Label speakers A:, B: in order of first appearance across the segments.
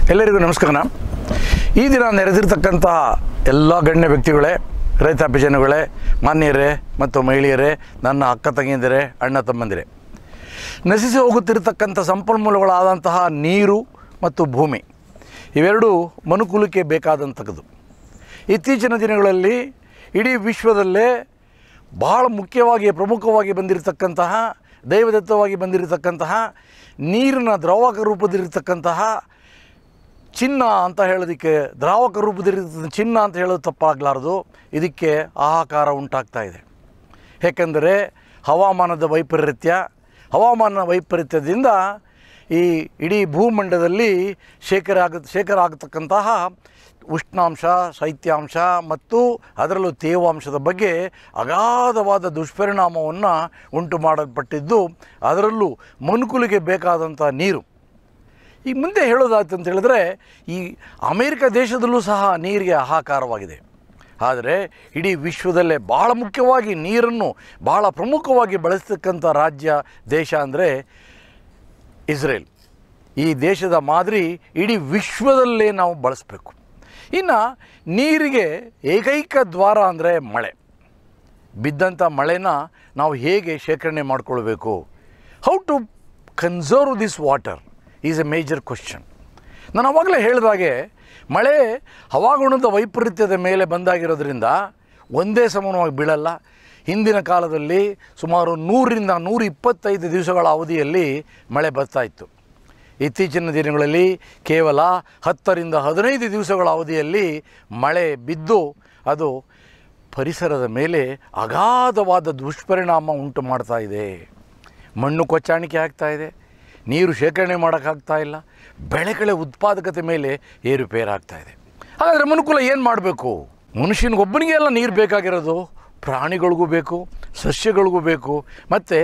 A: ಎಲ್ಲರಿಗೂ ನಮಸ್ಕಾರ ಈ ದಿನ ನೆರೆದಿರ್ತಕ್ಕಂತಹ ಎಲ್ಲ ಗಣ್ಯ ವ್ಯಕ್ತಿಗಳೇ ರೈತಾಪಿ ಜನಗಳೇ ಮಾನ್ಯರೇ ಮತ್ತು ಮಹಿಳೆಯರೇ ನನ್ನ ಅಕ್ಕ ತಂಗಿಯಂದಿರೇ ಅಣ್ಣ ತಮ್ಮಂದಿರೇ ನಶಿಸಿ ಹೋಗುತ್ತಿರತಕ್ಕಂಥ ಸಂಪನ್ಮೂಲಗಳಾದಂತಹ ನೀರು ಮತ್ತು ಭೂಮಿ ಇವೆರಡೂ ಮನುಕುಲಕ್ಕೆ ಬೇಕಾದಂಥದ್ದು ಇತ್ತೀಚಿನ ದಿನಗಳಲ್ಲಿ ಇಡೀ ವಿಶ್ವದಲ್ಲೇ ಬಹಳ ಮುಖ್ಯವಾಗಿ ಪ್ರಮುಖವಾಗಿ ಬಂದಿರತಕ್ಕಂತಹ ದೈವದತ್ತವಾಗಿ ಬಂದಿರತಕ್ಕಂತಹ ನೀರಿನ ದ್ರಾವಕ ರೂಪದಲ್ಲಿರ್ತಕ್ಕಂತಹ ಚಿನ್ನ ಅಂತ ಹೇಳೋದಕ್ಕೆ ದ್ರಾವಕ ರೂಪದಲ್ಲಿರ್ತಕ್ಕಂಥ ಚಿನ್ನ ಅಂತ ಹೇಳೋದು ತಪ್ಪಾಗಲಾರ್ದು ಇದಕ್ಕೆ ಹಾಹಾಕಾರ ಉಂಟಾಗ್ತಾ ಇದೆ ಏಕೆಂದರೆ ಹವಾಮಾನದ ವೈಪರೀತ್ಯ ಹವಾಮಾನ ವೈಪರೀತ್ಯದಿಂದ ಈ ಇಡೀ ಭೂಮಂಡಲದಲ್ಲಿ ಶೇಖರ ಆಗ ಶೇಖರ ಆಗತಕ್ಕಂತಹ ಉಷ್ಣಾಂಶ ಶೈತ್ಯಾಂಶ ಮತ್ತು ಅದರಲ್ಲೂ ತೇವಾಂಶದ ಬಗ್ಗೆ ಅಗಾಧವಾದ ದುಷ್ಪರಿಣಾಮವನ್ನು ಉಂಟು ಮಾಡಲ್ಪಟ್ಟಿದ್ದು ಅದರಲ್ಲೂ ಮನುಕುಲಿಗೆ ಬೇಕಾದಂಥ ನೀರು ಈ ಮುಂದೆ ಹೇಳೋದಾಯ್ತು ಅಂತ ಹೇಳಿದ್ರೆ ಈ ಅಮೇರಿಕ ದೇಶದಲ್ಲೂ ಸಹ ನೀರಿಗೆ ಹಾಹಾಕಾರವಾಗಿದೆ ಆದರೆ ಇಡೀ ವಿಶ್ವದಲ್ಲೇ ಬಹಳ ಮುಖ್ಯವಾಗಿ ನೀರನ್ನು ಬಹಳ ಪ್ರಮುಖವಾಗಿ ಬಳಸ್ತಕ್ಕಂಥ ರಾಜ್ಯ ದೇಶ ಅಂದರೆ ಇಸ್ರೇಲ್ ಈ ದೇಶದ ಮಾದರಿ ಇಡೀ ವಿಶ್ವದಲ್ಲೇ ನಾವು ಬಳಸಬೇಕು ಇನ್ನು ನೀರಿಗೆ ಏಕೈಕ ದ್ವಾರ ಅಂದರೆ ಮಳೆ ಬಿದ್ದಂಥ ಮಳೆನ ನಾವು ಹೇಗೆ ಶೇಖರಣೆ ಮಾಡಿಕೊಳ್ಬೇಕು how to conserve this water is a major question ನಾನು ಅವಾಗಲೇ ಹೇಳಿದಾಗೆ ಮಳೆ ಹವಾಗುಣದ ವೈಪರೀತ್ಯದ ಮೇಲೆ ಬಂದಾಗಿರೋದ್ರಿಂದ ಒಂದೇ ಸಮಾನವಾಗಿ ಬೀಳಲ್ಲ ಹಿಂದಿನ ಕಾಲದಲ್ಲಿ ಸುಮಾರು ನೂರರಿಂದ ನೂರ ಇಪ್ಪತ್ತೈದು ದಿವಸಗಳ ಅವಧಿಯಲ್ಲಿ ಮಳೆ ಬರ್ತಾ ಇತ್ತು ಇತ್ತೀಚಿನ ದಿನಗಳಲ್ಲಿ ಕೇವಲ ಹತ್ತರಿಂದ ಹದಿನೈದು ದಿವಸಗಳ ಅವಧಿಯಲ್ಲಿ ಮಳೆ ಬಿದ್ದು ಅದು ಪರಿಸರದ ಮೇಲೆ ಅಗಾಧವಾದ ದುಷ್ಪರಿಣಾಮ ಉಂಟು ಮಾಡ್ತಾ ಇದೆ ಮಣ್ಣು ಕೊಚ್ಚಾಣಿಕೆ ಆಗ್ತಾ ಇದೆ ನೀರು ಶೇಖರಣೆ ಮಾಡೋಕ್ಕಾಗ್ತಾ ಇಲ್ಲ ಬೆಳೆಗಳ ಉತ್ಪಾದಕತೆ ಮೇಲೆ ಏರುಪೇರಾಗ್ತಾ ಇದೆ ಹಾಗಾದರೆ ಮನುಕುಲ ಏನು ಮಾಡಬೇಕು ಮನುಷ್ಯನಿಗೊಬ್ಬನಿಗೆ ಎಲ್ಲ ನೀರು ಬೇಕಾಗಿರೋದು ಪ್ರಾಣಿಗಳಿಗೂ ಬೇಕು ಸಸ್ಯಗಳಿಗೂ ಬೇಕು ಮತ್ತು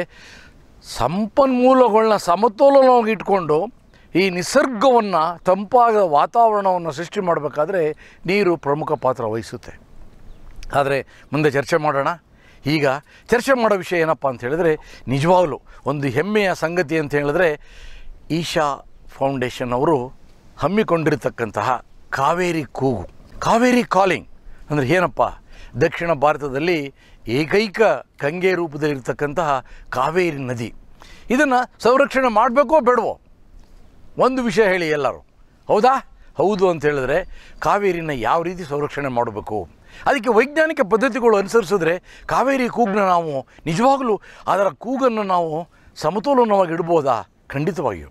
A: ಸಂಪನ್ಮೂಲಗಳನ್ನ ಸಮತೋಲನವಾಗಿ ಇಟ್ಕೊಂಡು ಈ ನಿಸರ್ಗವನ್ನು ತಂಪಾದ ವಾತಾವರಣವನ್ನು ಸೃಷ್ಟಿ ಮಾಡಬೇಕಾದ್ರೆ ನೀರು ಪ್ರಮುಖ ಪಾತ್ರ ವಹಿಸುತ್ತೆ ಆದರೆ ಮುಂದೆ ಚರ್ಚೆ ಮಾಡೋಣ ಈಗ ಚರ್ಚೆ ಮಾಡೋ ವಿಷಯ ಏನಪ್ಪ ಅಂತ ಹೇಳಿದ್ರೆ ನಿಜವಾಗಲೂ ಒಂದು ಹೆಮ್ಮೆಯ ಸಂಗತಿ ಅಂತ ಹೇಳಿದ್ರೆ ಈಶಾ ಫೌಂಡೇಶನ್ ಅವರು ಹಮ್ಮಿಕೊಂಡಿರ್ತಕ್ಕಂತಹ ಕಾವೇರಿ ಕೂಗು ಕಾವೇರಿ ಕಾಲಿಂಗ್ ಅಂದರೆ ಏನಪ್ಪ ದಕ್ಷಿಣ ಭಾರತದಲ್ಲಿ ಏಕೈಕ ಗಂಗೆ ರೂಪದಲ್ಲಿರ್ತಕ್ಕಂತಹ ಕಾವೇರಿ ನದಿ ಇದನ್ನು ಸಂರಕ್ಷಣೆ ಮಾಡಬೇಕೋ ಬೇಡವೋ ಒಂದು ವಿಷಯ ಹೇಳಿ ಎಲ್ಲರೂ ಹೌದಾ ಹೌದು ಅಂತ ಹೇಳಿದ್ರೆ ಕಾವೇರಿನ ಯಾವ ರೀತಿ ಸಂರಕ್ಷಣೆ ಮಾಡಬೇಕು ಅದಕ್ಕೆ ವೈಜ್ಞಾನಿಕ ಪದ್ಧತಿಗಳು ಅನುಸರಿಸಿದ್ರೆ ಕಾವೇರಿ ಕೂಗನ್ನ ನಾವು ನಿಜವಾಗಲೂ ಅದರ ಕೂಗನ್ನು ನಾವು ಸಮತೋಲನವಾಗಿ ಇಡ್ಬೋದಾ ಖಂಡಿತವಾಗಿಯೂ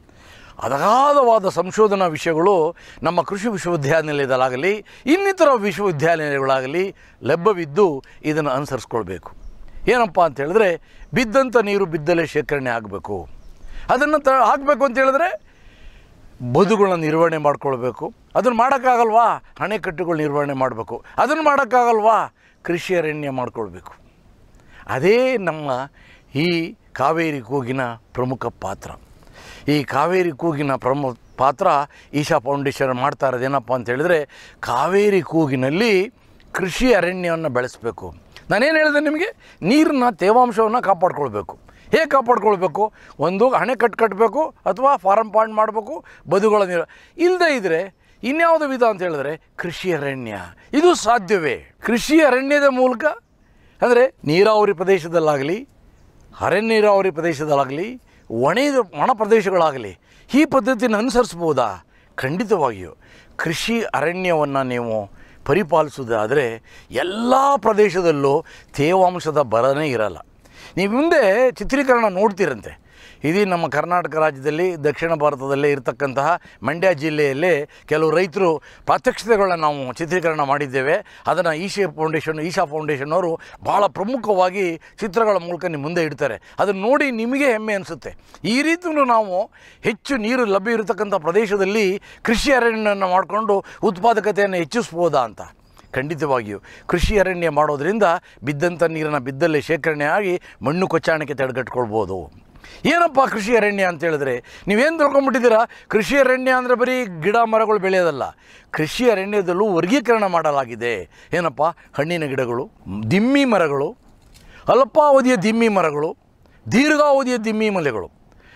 A: ಅಗಾಧವಾದ ಸಂಶೋಧನಾ ವಿಷಯಗಳು ನಮ್ಮ ಕೃಷಿ ವಿಶ್ವವಿದ್ಯಾನಿಲಯದಲ್ಲಾಗಲಿ ಇನ್ನಿತರ ವಿಶ್ವವಿದ್ಯಾನಿಲಯಗಳಾಗಲಿ ಲಭ್ಯವಿದ್ದು ಇದನ್ನು ಅನುಸರಿಸ್ಕೊಳ್ಬೇಕು ಏನಪ್ಪ ಅಂತ ಹೇಳಿದ್ರೆ ಬಿದ್ದಂಥ ನೀರು ಬಿದ್ದಲೇ ಶೇಖರಣೆ ಆಗಬೇಕು ಅದನ್ನು ತ ಹಾಕಬೇಕು ಅಂತ ಹೇಳಿದ್ರೆ ಬದುಗಳನ್ನ ನಿರ್ವಹಣೆ ಮಾಡ್ಕೊಳ್ಬೇಕು ಅದನ್ನು ಮಾಡೋಕ್ಕಾಗಲ್ವಾ ಅಣೆಕಟ್ಟುಗಳು ನಿರ್ವಹಣೆ ಮಾಡಬೇಕು ಅದನ್ನು ಮಾಡೋಕ್ಕಾಗಲ್ವಾ ಕೃಷಿ ಅರಣ್ಯ ಮಾಡ್ಕೊಳ್ಬೇಕು ಅದೇ ನಮ್ಮ ಈ ಕಾವೇರಿ ಕೂಗಿನ ಪ್ರಮುಖ ಪಾತ್ರ ಈ ಕಾವೇರಿ ಕೂಗಿನ ಪ್ರಮುಖ ಪಾತ್ರ ಈಶಾ ಫೌಂಡೇಶನ್ ಮಾಡ್ತಾ ಇರೋದೇನಪ್ಪ ಅಂತ ಹೇಳಿದ್ರೆ ಕಾವೇರಿ ಕೂಗಿನಲ್ಲಿ ಕೃಷಿ ಅರಣ್ಯವನ್ನು ಬೆಳೆಸಬೇಕು ನಾನೇನು ಹೇಳಿದೆ ನಿಮಗೆ ನೀರನ್ನ ತೇವಾಂಶವನ್ನು ಕಾಪಾಡ್ಕೊಳ್ಬೇಕು ಹೇಗೆ ಕಾಪಾಡ್ಕೊಳ್ಬೇಕು ಒಂದು ಅಣೆಕಟ್ಟು ಕಟ್ಟಬೇಕು ಅಥವಾ ಫಾರಮ್ ಪಾಂಡ್ ಮಾಡಬೇಕು ಬದುಗಳ ನೀರು ಇಲ್ಲದೇ ಇದ್ದರೆ ಇನ್ಯಾವುದು ವಿಧ ಅಂತ ಹೇಳಿದ್ರೆ ಕೃಷಿ ಅರಣ್ಯ ಇದು ಸಾಧ್ಯವೇ ಕೃಷಿ ಅರಣ್ಯದ ಮೂಲಕ ಅಂದರೆ ನೀರಾವರಿ ಪ್ರದೇಶದಲ್ಲಾಗಲಿ ಅರಣ್ಯ ನೀರಾವರಿ ಪ್ರದೇಶದಲ್ಲಾಗಲಿ ಒಣೆದು ಒಣ ಪ್ರದೇಶಗಳಾಗಲಿ ಈ ಪದ್ಧತಿಯನ್ನು ಅನುಸರಿಸ್ಬೋದಾ ಖಂಡಿತವಾಗಿಯೂ ಕೃಷಿ ಅರಣ್ಯವನ್ನು ನೀವು ಪರಿಪಾಲಿಸೋದಾದರೆ ಎಲ್ಲ ಪ್ರದೇಶದಲ್ಲೂ ತೇವಾಂಶದ ಬರನೇ ಇರಲ್ಲ ನೀವು ಮುಂದೆ ಚಿತ್ರೀಕರಣ ನೋಡ್ತೀರಂತೆ ಇದು ನಮ್ಮ ಕರ್ನಾಟಕ ರಾಜ್ಯದಲ್ಲಿ ದಕ್ಷಿಣ ಭಾರತದಲ್ಲೇ ಇರತಕ್ಕಂತಹ ಮಂಡ್ಯ ಜಿಲ್ಲೆಯಲ್ಲೇ ಕೆಲವು ರೈತರು ಪ್ರಾತ್ಯಕ್ಷತೆಗಳನ್ನ ನಾವು ಚಿತ್ರೀಕರಣ ಮಾಡಿದ್ದೇವೆ ಅದನ್ನು ಈಶಾ ಫೌಂಡೇಶನ್ ಈಶಾ ಫೌಂಡೇಶನ್ ಅವರು ಭಾಳ ಪ್ರಮುಖವಾಗಿ ಚಿತ್ರಗಳ ಮೂಲಕ ನಿಮ್ಮ ಮುಂದೆ ಇಡ್ತಾರೆ ಅದನ್ನು ನೋಡಿ ನಿಮಗೆ ಹೆಮ್ಮೆ ಅನಿಸುತ್ತೆ ಈ ರೀತಿಯೂ ನಾವು ಹೆಚ್ಚು ನೀರು ಲಭ್ಯ ಇರತಕ್ಕಂಥ ಪ್ರದೇಶದಲ್ಲಿ ಕೃಷಿ ಅರಣ್ಯವನ್ನು ಮಾಡಿಕೊಂಡು ಉತ್ಪಾದಕತೆಯನ್ನು ಹೆಚ್ಚಿಸ್ಬೋದಾ ಅಂತ ಖಂಡಿತವಾಗಿಯೂ ಕೃಷಿ ಅರಣ್ಯ ಮಾಡೋದರಿಂದ ಬಿದ್ದಂಥ ನೀರನ್ನು ಬಿದ್ದಲ್ಲೇ ಶೇಖರಣೆ ಆಗಿ ಮಣ್ಣು ಕೊಚ್ಚಾಣಿಕೆ ತಡೆಗಟ್ಕೊಳ್ಬೋದು ಏನಪ್ಪ ಕೃಷಿ ಅರಣ್ಯ ಅಂತ ಹೇಳಿದ್ರೆ ನೀವೇನು ತಿಳ್ಕೊಂಬಿಟ್ಟಿದ್ದೀರಾ ಕೃಷಿ ಅರಣ್ಯ ಅಂದರೆ ಬರೀ ಗಿಡ ಮರಗಳು ಬೆಳೆಯೋದಲ್ಲ ಕೃಷಿ ಅರಣ್ಯದಲ್ಲೂ ವರ್ಗೀಕರಣ ಮಾಡಲಾಗಿದೆ ಏನಪ್ಪ ಹಣ್ಣಿನ ಗಿಡಗಳು ದಿಮ್ಮಿ ಮರಗಳು ಅಲ್ಪಾವಧಿಯ ದಿಮ್ಮಿ ಮರಗಳು ದೀರ್ಘಾವಧಿಯ ದಿಮ್ಮಿ ಮಲೆಗಳು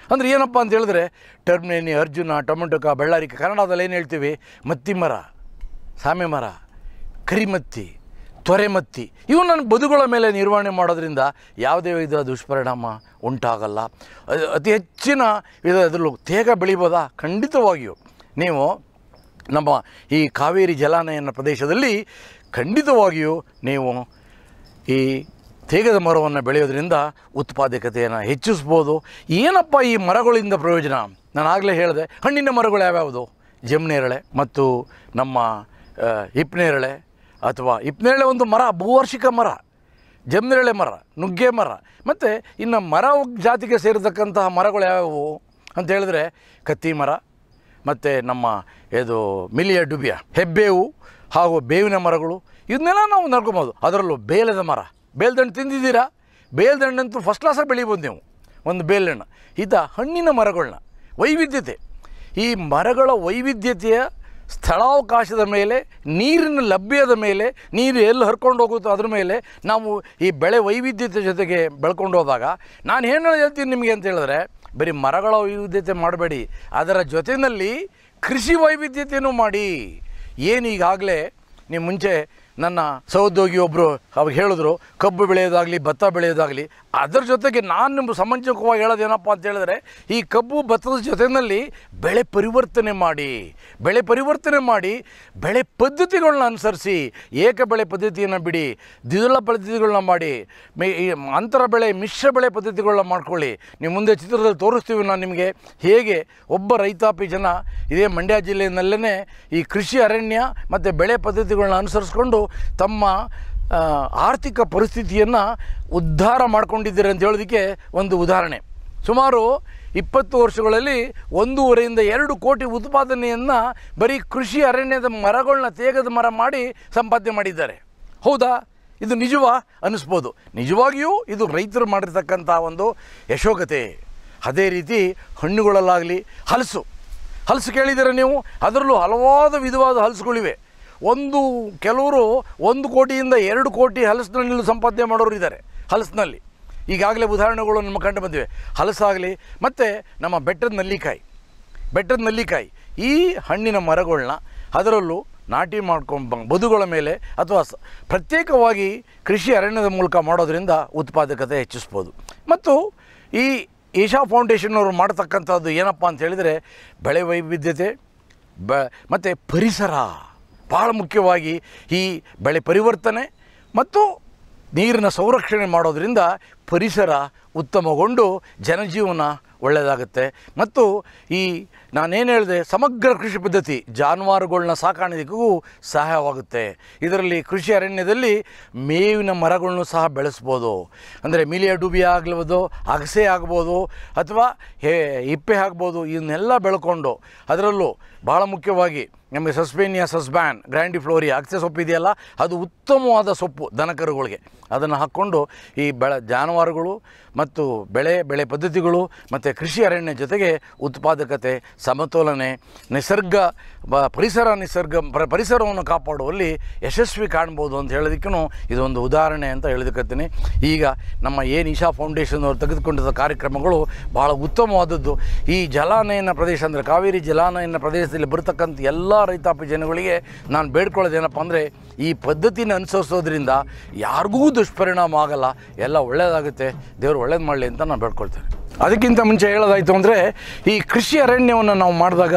A: ಅಂದರೆ ಏನಪ್ಪ ಅಂತ ಹೇಳಿದ್ರೆ ಟರ್ಮಿನೇನಿ ಅರ್ಜುನ ಟೊಮೆಟೊಕ ಬೆಳ್ಳಾರಿಕೆ ಕನ್ನಡದಲ್ಲಿ ಏನು ಹೇಳ್ತೀವಿ ಮತ್ತಿ ಮರ ಸಾಮೆ ಮರ ಕರಿಮತ್ತಿ ತೊರೆಮತ್ತಿ ಇವು ನನ್ನ ಬದುಗಳ ಮೇಲೆ ನಿರ್ವಹಣೆ ಮಾಡೋದ್ರಿಂದ ಯಾವುದೇ ವಿಧ ದುಷ್ಪರಿಣಾಮ ಉಂಟಾಗಲ್ಲ ಅ- ಅತಿ ಹೆಚ್ಚಿನ ಇದರಲ್ಲೂ ತೇಗ ಬೆಳಿಬೋದಾ ಖಂಡಿತವಾಗಿಯೂ ನೀವು ನಮ್ಮ ಈ ಕಾವೇರಿ ಜಲಾನಯನ ಪ್ರದೇಶದಲ್ಲಿ ಖಂಡಿತವಾಗಿಯೂ ನೀವು ಈ ತೇಗದ ಮರವನ್ನು ಬೆಳೆಯೋದ್ರಿಂದ ಉತ್ಪಾದಕತೆಯನ್ನು ಹೆಚ್ಚಿಸ್ಬೋದು ಏನಪ್ಪ ಈ ಮರಗಳಿಂದ ಪ್ರಯೋಜನ ನಾನು ಆಗಲೇ ಹೇಳಿದೆ ಹಣ್ಣಿನ ಮರಗಳು ಯಾವ್ಯಾವುದು ಜಮ್ನೇರಳೆ ಮತ್ತು ನಮ್ಮ ಆ, ಹಿಪ್ನೇರಳೆ ಅಥವಾ ಹಿಪ್ನೇರಳೆ ಒಂದು ಮರ ಬಹುವಾರ್ಷಿಕ ಮರ ಜಮ್ನೇರಳೆ ಮರ ನುಗ್ಗೆ ಮರ ಮತ್ತು ಇನ್ನು ಮರ ಜಾತಿಗೆ ಸೇರಿರ್ತಕ್ಕಂತಹ ಮರಗಳು ಯಾವ್ಯಾವು ಅಂತ ಹೇಳಿದ್ರೆ ಕತ್ತಿ ಮರ ಮತ್ತು ನಮ್ಮ ಇದು ಮಿಲಿಯ ಡುಬಿಯ ಹೆಬ್ಬೇವು ಹಾಗೂ ಬೇವಿನ ಮರಗಳು ಇದನ್ನೆಲ್ಲ ನಾವು ನಡ್ಕೊಬೋದು ಅದರಲ್ಲೂ ಬೇಲದ ಮರ ಬೇಲ್ದಣ್ಣು ತಿಂದಿದ್ದೀರಾ ಬೇಲ್ದಣ್ಣಂತೂ ಫಸ್ಟ್ ಕ್ಲಾಸಾಗಿ ಬೆಳಿಬೋದು ನೀವು ಒಂದು ಬೇಲಣ್ಣು ಇದ ಹಣ್ಣಿನ ಮರಗಳನ್ನ ವೈವಿಧ್ಯತೆ ಈ ಮರಗಳ ವೈವಿಧ್ಯತೆಯ ಸ್ಥಳಾವಕಾಶದ ಮೇಲೆ ನೀರಿನ ಲಭ್ಯದ ಮೇಲೆ ನೀರು ಎಲ್ಲಿ ಹರ್ಕೊಂಡು ಹೋಗುತ್ತೋ ಅದ್ರ ಮೇಲೆ ನಾವು ಈ ಬೆಳೆ ವೈವಿಧ್ಯತೆ ಜೊತೆಗೆ ಬೆಳ್ಕೊಂಡು ಹೋದಾಗ ನಾನು ಏನು ಹೇಳ್ತೀನಿ ನಿಮಗೆ ಅಂತ ಹೇಳಿದ್ರೆ ಬರೀ ಮರಗಳ ವೈವಿಧ್ಯತೆ ಮಾಡಬೇಡಿ ಅದರ ಜೊತೆಯಲ್ಲಿ ಕೃಷಿ ವೈವಿಧ್ಯತೆಯೂ ಮಾಡಿ ಏನು ಈಗಾಗಲೇ ನೀವು ಮುಂಚೆ ನನ್ನ ಸಹೋದ್ಯೋಗಿ ಒಬ್ಬರು ಅವಾಗ ಹೇಳಿದ್ರು ಕಬ್ಬು ಬೆಳೆಯೋದಾಗಲಿ ಭತ್ತ ಬೆಳೆಯೋದಾಗಲಿ ಅದರ ಜೊತೆಗೆ ನಾನು ನಿಮ್ಮ ಸಮಂಜಕವಾಗಿ ಹೇಳೋದೇನಪ್ಪ ಅಂತ ಹೇಳಿದ್ರೆ ಈ ಕಬ್ಬು ಭತ್ತದ ಜೊತೆಯಲ್ಲಿ ಬೆಳೆ ಪರಿವರ್ತನೆ ಮಾಡಿ ಬೆಳೆ ಪರಿವರ್ತನೆ ಮಾಡಿ ಬೆಳೆ ಪದ್ಧತಿಗಳನ್ನ ಅನುಸರಿಸಿ ಏಕ ಬೆಳೆ ಪದ್ಧತಿಯನ್ನು ಬಿಡಿ ದ್ವಿದಳ ಪದ್ಧತಿಗಳನ್ನ ಮಾಡಿ ಮೇ ಈ ಅಂತರ ಬೆಳೆ ಮಿಶ್ರ ಬೆಳೆ ಪದ್ಧತಿಗಳನ್ನ ಮಾಡ್ಕೊಳ್ಳಿ ನೀವು ಮುಂದೆ ಚಿತ್ರದಲ್ಲಿ ತೋರಿಸ್ತೀವಿ ನಾನು ನಿಮಗೆ ಹೇಗೆ ಒಬ್ಬ ರೈತಾಪಿ ಜನ ಇದೇ ಮಂಡ್ಯ ಜಿಲ್ಲೆಯಲ್ಲೇ ಈ ಕೃಷಿ ಅರಣ್ಯ ಮತ್ತು ಬೆಳೆ ಪದ್ಧತಿಗಳನ್ನ ಅನುಸರಿಸ್ಕೊಂಡು ತಮ್ಮ ಆ, ಆರ್ಥಿಕ ಪರಿಸ್ಥಿತಿಯನ್ನು ಉದ್ಧಾರ ಮಾಡ್ಕೊಂಡಿದ್ದಾರೆ ಅಂತ ಹೇಳೋದಕ್ಕೆ ಒಂದು ಉದಾಹರಣೆ ಸುಮಾರು ಇಪ್ಪತ್ತು ವರ್ಷಗಳಲ್ಲಿ ಒಂದೂವರೆಯಿಂದ ಎರಡು ಕೋಟಿ ಉತ್ಪಾದನೆಯನ್ನು ಬರೀ ಕೃಷಿ ಅರಣ್ಯದ ಮರಗಳನ್ನ ತೇಗದ ಮರ ಮಾಡಿ ಸಂಪಾದನೆ ಮಾಡಿದ್ದಾರೆ ಹೌದಾ ಇದು ನಿಜವಾ ಅನ್ನಿಸ್ಬೋದು ನಿಜವಾಗಿಯೂ ಇದು ರೈತರು ಮಾಡಿರ್ತಕ್ಕಂಥ ಒಂದು ಯಶೋಗತೆ ಅದೇ ರೀತಿ ಹಣ್ಣುಗಳಲ್ಲಾಗಲಿ ಹಲಸು ಹಲಸು ಕೇಳಿದ್ದೀರ ನೀವು ಅದರಲ್ಲೂ ಹಲವಾರು ವಿಧವಾದ ಹಲಸುಗಳಿವೆ ಒಂದು ಕೆಲವರು ಒಂದು ಕೋಟಿಯಿಂದ ಎರಡು ಕೋಟಿ ಹಲಸಿನಲ್ಲಿ ಸಂಪಾದನೆ ಮಾಡೋರು ಇದ್ದಾರೆ ಹಲಸಿನಲ್ಲಿ ಈಗಾಗಲೇ ಉದಾಹರಣೆಗಳು ನಮ್ಮ ಕಂಡು ಬಂದಿವೆ ಹಲಸಾಗಲಿ ಮತ್ತು ನಮ್ಮ ಬೆಟ್ಟದ ನಲ್ಲಿಕಾಯಿ ಬೆಟ್ಟದ ನಲ್ಲಿಕಾಯಿ ಈ ಹಣ್ಣಿನ ಮರಗಳನ್ನ ಅದರಲ್ಲೂ ನಾಟಿ ಮಾಡ್ಕೊಂಡು ಬದುಗಳ ಮೇಲೆ ಅಥವಾ ಸ- ಪ್ರತ್ಯೇಕವಾಗಿ ಕೃಷಿ ಅರಣ್ಯದ ಮೂಲಕ ಮಾಡೋದ್ರಿಂದ ಉತ್ಪಾದಕತೆ ಹೆಚ್ಚಿಸ್ಬೋದು ಮತ್ತು ಈ ಈಶಾ ಫೌಂಡೇಶನ್ ಅವರು ಮಾಡ್ತಕ್ಕಂಥದ್ದು ಏನಪ್ಪ ಅಂತ ಹೇಳಿದರೆ ಬೆಳೆ ವೈವಿಧ್ಯತೆ ಬ ಮತ್ತು ಪರಿಸರ ಭಾಳ ಮುಖ್ಯವಾಗಿ ಈ ಬೆಳೆ ಪರಿವರ್ತನೆ ಮತ್ತು ನೀರಿನ ಸಂರಕ್ಷಣೆ ಮಾಡೋದ್ರಿಂದ ಪರಿಸರ ಉತ್ತಮಗೊಂಡು ಜನಜೀವನ ಒಳ್ಳೆಯದಾಗುತ್ತೆ ಮತ್ತು ಈ ನಾನೇನು ಹೇಳಿದೆ ಸಮಗ್ರ ಕೃಷಿ ಪದ್ಧತಿ ಜಾನುವಾರುಗಳನ್ನ ಸಾಕಾಣಿಕೆಗೂ ಸಹಾಯವಾಗುತ್ತೆ ಇದರಲ್ಲಿ ಕೃಷಿ ಅರಣ್ಯದಲ್ಲಿ ಮೇವಿನ ಮರಗಳನ್ನು ಸಹ ಬೆಳೆಸ್ಬೋದು ಅಂದರೆ ಮಿಲಿಯ ಡೂಬಿ ಆಗ್ಬೋದು ಅಗಸೆ ಆಗ್ಬೋದು ಅಥವಾ ಹೇ ಹಿಪ್ಪೆ ಆಗ್ಬೋದು ಇವನ್ನೆಲ್ಲ ಬೆಳ್ಕೊಂಡು ಅದರಲ್ಲೂ ಭಾಳ ಮುಖ್ಯವಾಗಿ ನಮಗೆ ಸಸ್ಪೇನಿಯಾ ಸಸ್ಬ್ಯಾನ್ ಗ್ರ್ಯಾಂಡಿಫ್ಲೋರಿಯಾ ಅಗಸೆ ಸೊಪ್ಪು ಇದೆಯಲ್ಲ ಅದು ಉತ್ತಮವಾದ ಸೊಪ್ಪು ದನಕರುಗಳಿಗೆ ಅದನ್ನು ಹಾಕ್ಕೊಂಡು ಈ ಬೆಳೆ ಜಾನುವಾರುಗಳು ಮತ್ತು ಬೆಳೆ ಬೆಳೆ ಪದ್ಧತಿಗಳು ಮತ್ತು ಕೃಷಿ ಅರಣ್ಯ ಜೊತೆಗೆ ಉತ್ಪಾದಕತೆ ಸಮತೋಲನೆ ನಿಸರ್ಗ ಬ ಪರಿಸರ ನಿಸರ್ಗ ಪ್ರ ಪರಿಸರವನ್ನು ಕಾಪಾಡುವಲ್ಲಿ ಯಶಸ್ವಿ ಕಾಣ್ಬೋದು ಅಂತ ಹೇಳೋದಕ್ಕೂ ಇದೊಂದು ಉದಾಹರಣೆ ಅಂತ ಹೇಳೋದಕ್ಕತ್ತೀನಿ ಈಗ ನಮ್ಮ ಏನು ಈಶಾ ಫೌಂಡೇಶನ್ ಅವರು ತೆಗೆದುಕೊಂಡಿದ್ದ ಕಾರ್ಯಕ್ರಮಗಳು ಭಾಳ ಉತ್ತಮವಾದದ್ದು ಈ ಜಲಾನಯನ ಪ್ರದೇಶ ಅಂದರೆ ಕಾವೇರಿ ಜಲಾನಯನ ಪ್ರದೇಶದಲ್ಲಿ ಬರ್ತಕ್ಕಂಥ ಎಲ್ಲ ರೈತಾಪಿ ಜನಗಳಿಗೆ ನಾನು ಬೇಡ್ಕೊಳ್ಳೋದೇನಪ್ಪ ಅಂದರೆ ಈ ಪದ್ಧತಿನ ಅನುಸರಿಸೋದ್ರಿಂದ ಯಾರಿಗೂ ದುಷ್ಪರಿಣಾಮ ಆಗಲ್ಲ ಎಲ್ಲ ಒಳ್ಳೆಯದಾಗುತ್ತೆ ದೇವರು ಒಳ್ಳೇದು ಮಾಡಲಿ ಅಂತ ನಾನು ಬೇಡ್ಕೊಳ್ತೇನೆ ಅದಕ್ಕಿಂತ ಮುಂಚೆ ಹೇಳೋದಾಯಿತು ಅಂದರೆ ಈ ಕೃಷಿ ಅರಣ್ಯವನ್ನು ನಾವು ಮಾಡಿದಾಗ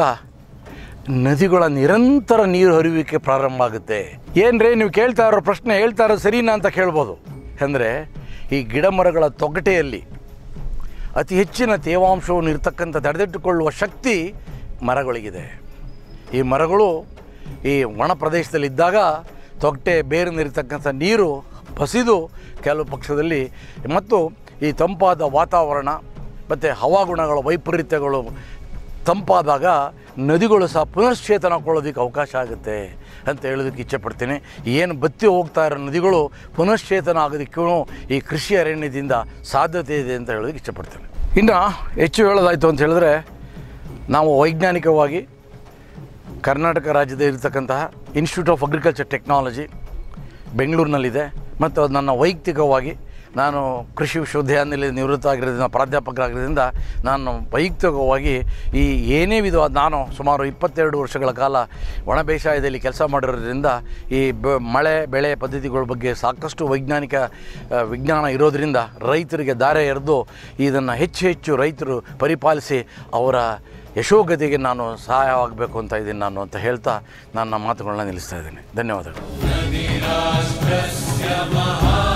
A: ನದಿಗಳ ನಿರಂತರ ನೀರು ಹರಿಯುವಿಕೆ ಪ್ರಾರಂಭ ಆಗುತ್ತೆ ಏನ್ರಿ ನೀವು ಕೇಳ್ತಾ ಇರೋ ಪ್ರಶ್ನೆ ಹೇಳ್ತಾ ಇರೋ ಸರಿನಾ ಅಂತ ಕೇಳ್ಬೋದು ಅಂದರೆ ಈ ಗಿಡ ಮರಗಳ ತೊಗಟೆಯಲ್ಲಿ ಅತಿ ಹೆಚ್ಚಿನ ತೇವಾಂಶವನ್ನು ಇರ್ತಕ್ಕಂಥ ತಡೆದಿಟ್ಟುಕೊಳ್ಳುವ ಶಕ್ತಿ ಮರಗಳಿಗಿದೆ ಈ ಮರಗಳು ಈ ಒಣ ಪ್ರದೇಶದಲ್ಲಿದ್ದಾಗ ತೊಗಟೆ ಬೇರಿನಿರ್ತಕ್ಕಂಥ ನೀರು ಬಸಿದು ಕೆಲವು ಪಕ್ಷದಲ್ಲಿ ಮತ್ತು ಈ ತಂಪಾದ ವಾತಾವರಣ ಮತ್ತು ಹವಾಗುಣಗಳ ವೈಪರೀತ್ಯಗಳು ತಂಪಾದಾಗ ನದಿಗಳು ಸಹ ಪುನಶ್ಚೇತನಕೊಳ್ಳೋದಕ್ಕೆ ಅವಕಾಶ ಆಗುತ್ತೆ ಅಂತ ಹೇಳೋದಕ್ಕೆ ಇಚ್ಛೆಪಡ್ತೀನಿ ಏನು ಬತ್ತಿ ಹೋಗ್ತಾ ಇರೋ ನದಿಗಳು ಪುನಶ್ಚೇತನ ಆಗೋದಕ್ಕೂ ಈ ಕೃಷಿ ಅರಣ್ಯದಿಂದ ಸಾಧ್ಯತೆ ಇದೆ ಅಂತ ಹೇಳೋದಕ್ಕೆ ಇಚ್ಛೆಪಡ್ತೇನೆ ಇನ್ನು ಹೆಚ್ಚು ಹೇಳೋದಾಯಿತು ಅಂತ ಹೇಳಿದ್ರೆ ನಾವು ವೈಜ್ಞಾನಿಕವಾಗಿ ಕರ್ನಾಟಕ ರಾಜ್ಯದ ಇರತಕ್ಕಂತಹ ಇನ್ಸ್ಟಿಟ್ಯೂಟ್ ಆಫ್ ಅಗ್ರಿಕಲ್ಚರ್ ಟೆಕ್ನಾಲಜಿ ಬೆಂಗಳೂರಿನಲ್ಲಿದೆ ಮತ್ತು ಅದು ನನ್ನ ವೈಯಕ್ತಿಕವಾಗಿ ನಾನು ಕೃಷಿ ವಿಶ್ವವಿದ್ಯಾನಿಲಯದ ನಿವೃತ್ತ ಆಗಿರೋದ್ರಿಂದ ಪ್ರಾಧ್ಯಾಪಕರಾಗಿರೋದ್ರಿಂದ ನಾನು ವೈಯಕ್ತಿಕವಾಗಿ ಈ ಏನೇ ವಿಧವಾದ ನಾನು ಸುಮಾರು ಇಪ್ಪತ್ತೆರಡು ವರ್ಷಗಳ ಕಾಲ ಒಣ ಬೇಸಾಯದಲ್ಲಿ ಕೆಲಸ ಮಾಡಿರೋದ್ರಿಂದ ಈ ಬ ಮಳೆ ಬೆಳೆ ಪದ್ಧತಿಗಳ ಬಗ್ಗೆ ಸಾಕಷ್ಟು ವೈಜ್ಞಾನಿಕ ಆ, ವಿಜ್ಞಾನ ಇರೋದರಿಂದ ರೈತರಿಗೆ ದಾರೆ ಎರೆದು ಇದನ್ನು ಹೆಚ್ಚು ಹೆಚ್ಚು ರೈತರು ಪರಿಪಾಲಿಸಿ ಅವರ ಯಶೋಗತಿಗೆ ನಾನು ಸಹಾಯವಾಗಬೇಕು ಅಂತ ಇದ್ದೀನಿ ನಾನು ಅಂತ ಹೇಳ್ತಾ ನನ್ನ ಮಾತುಗಳನ್ನ ನಿಲ್ಲಿಸ್ತಾ ಇದ್ದೀನಿ ಧನ್ಯವಾದಗಳು
B: राष्ट्रस्य महा